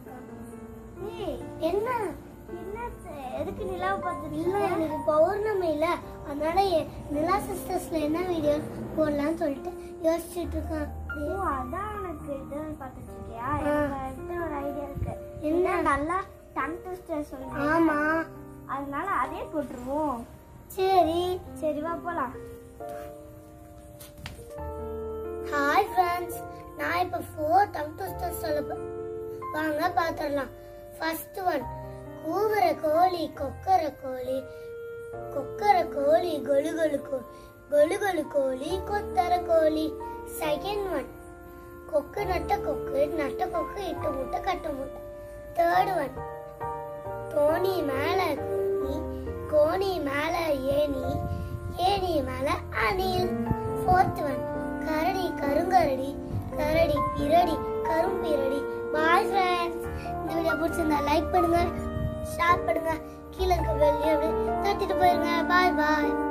ஏய் என்ன என்னாச்சு எதுக்கு நிலாவை பார்த்துட்டு இல்ல எனக்கு பௌர்ணமி இல்ல அதனால எ- நிலா சிஸ்டர்ஸ்ல என்ன வீடியோ போடலாம்னு சொல்லிட்டு யோசிச்சுட்டு இருக்கேன் ஓ அதான் உனக்கு இது பார்த்துட்டு இருக்கியா ஆ. எனக்கு ஒரு ஐடியா இருக்கு என்ன? என்ன நல்லா டங் ட்விஸ்டர் சொல்றேன் ஆமா அதனால அதே போட்டுருவோம் சரி சரி வா போலாம் ஹாய் ஃப்ரெண்ட்ஸ் நான் இப்போ ஃபோர் டங் ட்விஸ்டர் சொல்ல போ- வாங்க பார்த்துடலாம் ஃபர்ஸ்ட் ஒன் கூவுற கோழி கொக்கர கோழி கொக்கர கோழி கொலு கொலு கோ கொலு கொலு கோழி கொத்தர கோழி செகண்ட் ஒன் கொக்கு நட்ட கொக்கு நட்ட கொக்கு இட்டு முட்டை கட்டு முட்டை தேர்ட் ஒன் தோணி மேல கோணி கோணி மேல ஏணி ஏணி மேல அணில் ஃபோர்த் ஒன் கரடி கருங்கரடி கரடி பிரடி கரும்பிரடி பாய் ஃப்ரெண்ட்ஸ் இந்த வீடியோ பிடிச்சிருந்தா லைக் பண்ணுங்க ஷேர் பண்ணுங்க கீழே இருக்க வெளியே அப்படி தட்டிட்டு போயிருங்க பாய் பாய்